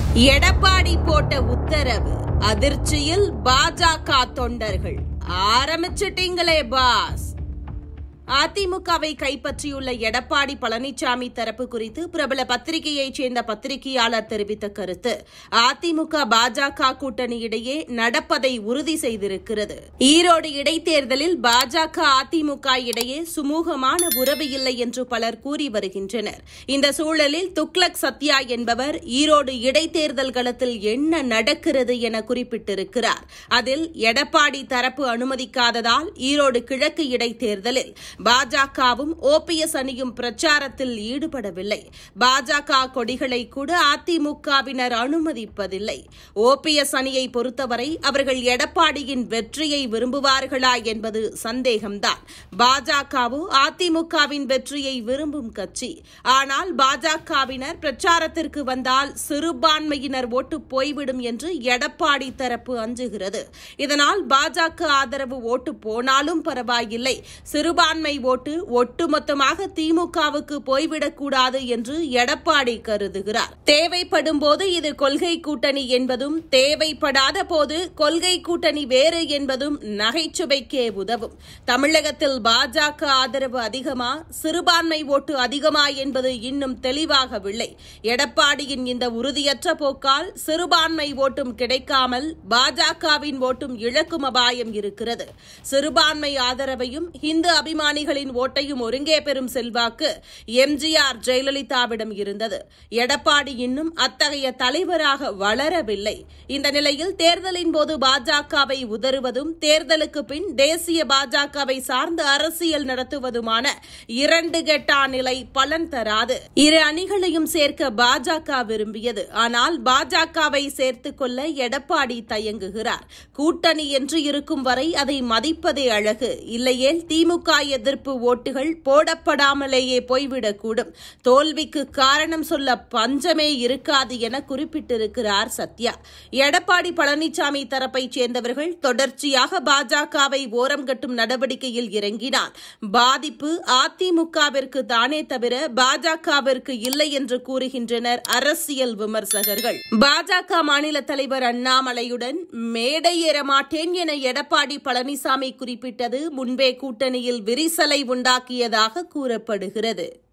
எடப்பாடி போட்ட உத்தரவு அதிர்ச்சியில் பாஜக தொண்டர்கள் ஆரம்பிச்சிட்டீங்களே பாஸ் அதிமுகவை கைப்பற்றியுள்ள எடப்பாடி பழனிசாமி தரப்பு குறித்து பிரபல பத்திரிகையைச் சேர்ந்த பத்திரிகையாளர் தெரிவித்த கருத்து அதிமுக பாஜக கூட்டணி இடையே நடப்பதை உறுதி செய்திருக்கிறது ஈரோடு இடைத்தேர்தலில் பாஜக அதிமுக இடையே சுமூகமான உறவு இல்லை என்று பலர் கூறி வருகின்றனர் இந்த சூழலில் துக்ளக் சத்யா என்பவர் ஈரோடு இடைத்தேர்தல் களத்தில் என்ன நடக்கிறது என குறிப்பிட்டிருக்கிறார் அதில் எடப்பாடி தரப்பு அனுமதிக்காததால் ஈரோடு கிழக்கு இடைத்தேர்தலில் பாஜகவும் ஓபிஎஸ் அணியும் பிரச்சாரத்தில் ஈடுபடவில்லை பாஜக கொடிகளை கூட அதிமுகவினர் அனுமதிப்பதில்லை ஓபிஎஸ் அணியை பொறுத்தவரை அவர்கள் எடப்பாடியின் வெற்றியை விரும்புவார்களா என்பது சந்தேகம்தான் பாஜகவோ அதிமுகவின் வெற்றியை விரும்பும் கட்சி ஆனால் பாஜகவினர் பிரச்சாரத்திற்கு வந்தால் சிறுபான்மையினர் ஓட்டு போய்விடும் என்று எடப்பாடி தரப்பு அஞ்சுகிறது இதனால் பாஜக ஆதரவு ஓட்டு போனாலும் பரவாயில்லை சிறுபான்மை ஓட்டு ஒட்டுமொத்தமாக திமுகவுக்கு போய்விடக்கூடாது என்று எடப்பாடி கருதுகிறார் தேவைப்படும் போது இது கொள்கை கூட்டணி என்பதும் தேவைப்படாத போது கொள்கை கூட்டணி வேறு என்பதும் நகைச்சுவைக்கே உதவும் தமிழகத்தில் பாஜக ஆதரவு அதிகமா சிறுபான்மை ஓட்டு அதிகமா என்பது இன்னும் தெளிவாகவில்லை எடப்பாடியின் இந்த உறுதியற்ற போக்கால் சிறுபான்மை ஓட்டும் கிடைக்காமல் பாஜகவின் ஓட்டும் இழக்கும் அபாயம் இருக்கிறது சிறுபான்மை ஆதரவையும் இந்து அபிமானிகளின் ஓட்டையும் ஒருங்கே பெறும் செல்வாக்கு எம்ஜிஆர் ஜெயலலிதாவிடம் இருந்தது எடப்பாடி இன்னும் அத்தகைய தலைவராக வளரவில்லை இந்த நிலையில் தேர்தலின் போது பாஜகவை உதறுவதும் தேர்தலுக்கு பின் தேசிய பாஜகவை சார்ந்து அரசியல் நடத்துவதுமான இரண்டு கெட்டா நிலை பலன் தராது இரு அணிகளையும் சேர்க்க பாஜக விரும்பியது ஆனால் பாஜகவை சேர்த்துக் கொள்ள எடப்பாடி தயங்குகிறார் கூட்டணி என்று இருக்கும் வரை அதை மதிப்பதே அழகு இல்லையேல் திமுக எதிர்ப்பு ஓட்டுகள் போடப்படாமலேயே போய்விடக்கூடும் தோல்விக்கு காரணம் சொல்ல பஞ்சமே இருக்காது என குறிப்பிட்டிருக்கிறார் சத்யா எடப்பாடி பழனிசாமி தரப்பைச் சேர்ந்தவர்கள் தொடர்ச்சியாக பாஜகவை ஓரம் கட்டும் நடவடிக்கையில் இறங்கினால் பாதிப்பு அதிமுகவிற்கு தானே தவிர பாஜகவிற்கு இல்லை என்று கூறுகின்றனர் அரசியல் விமர்சகர்கள் பாஜக மாநில தலைவர் அண்ணாமலையுடன் மேடை ஏற மாட்டேன் என எடப்பாடி பழனிசாமி குறிப்பிட்டது முன்பே கூட்டணியில் விரிசலை உண்டாக்கியதாக கூறப்படுகிறது